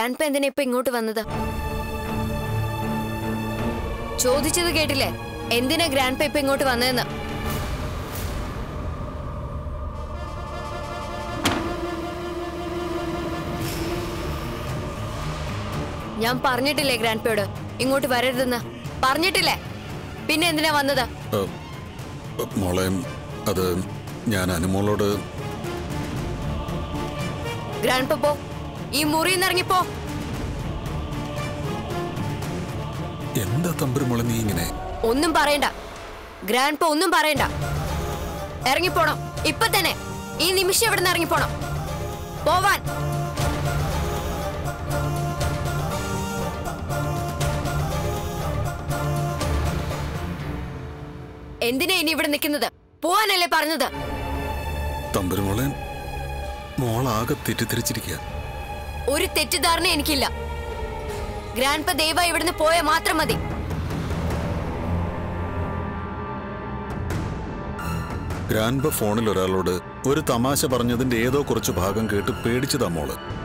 grand പ എന്തിനാ ഇപ്പൊ ഇങ്ങോട്ട് വന്നത് ചോദിച്ചത് കേട്ടില്ലേ എന്തിനാ ഗ്രാൻഡ് പ ഇപ്പൊ ഇങ്ങോട്ട് വന്നതെന്ന് ഞാൻ പറഞ്ഞിട്ടില്ലേ ഗ്രാൻഡ് പേയോട് ഇങ്ങോട്ട് വരരുതെന്ന് പറഞ്ഞിട്ടില്ലേ പിന്നെ എന്തിനാ വന്നത് ഏ, മോളെ അത് ഞാൻ അനുമോളോട് ഗ്രാൻഡ് പ പോ ഈ മുറിയിൽ നിന്ന് ഇറങ്ങിപ്പോ എന്താ തമ്പുരു മോളെ നീ ഇങ്ങനെ ഒന്നും പറയണ്ട ഗ്രാൻഡ് പ ഒന്നും പറയണ്ട ഇറങ്ങിപ്പോണം ഇപ്പൊ തന്നെ ഈ നിമിഷം ഇവിടെ നിന്ന് ഇറങ്ങിപ്പോണം പോവാൻ എന്തിനാ ഇനി ഇവിടെ നിൽക്കുന്നത് പോവാനല്ലേ പറഞ്ഞത് തമ്പുരു മോളെ മോളാകെ തെറ്റിദ്ധരിച്ചിരിക്കുക ഒരു തെറ്റിദ്ധാരണ എനിക്കില്ല ഗ്രാൻഡ് പ ദയവായി ഇവിടുന്ന് പോയാൽ മാത്രം മതി ഗ്രാൻഡ് ഫോണിൽ ഒരാളോട് ഒരു തമാശ പറഞ്ഞതിന്റെ ഏതോ കുറച്ച് ഭാഗം കേട്ട് പേടിച്ചതാ മോള്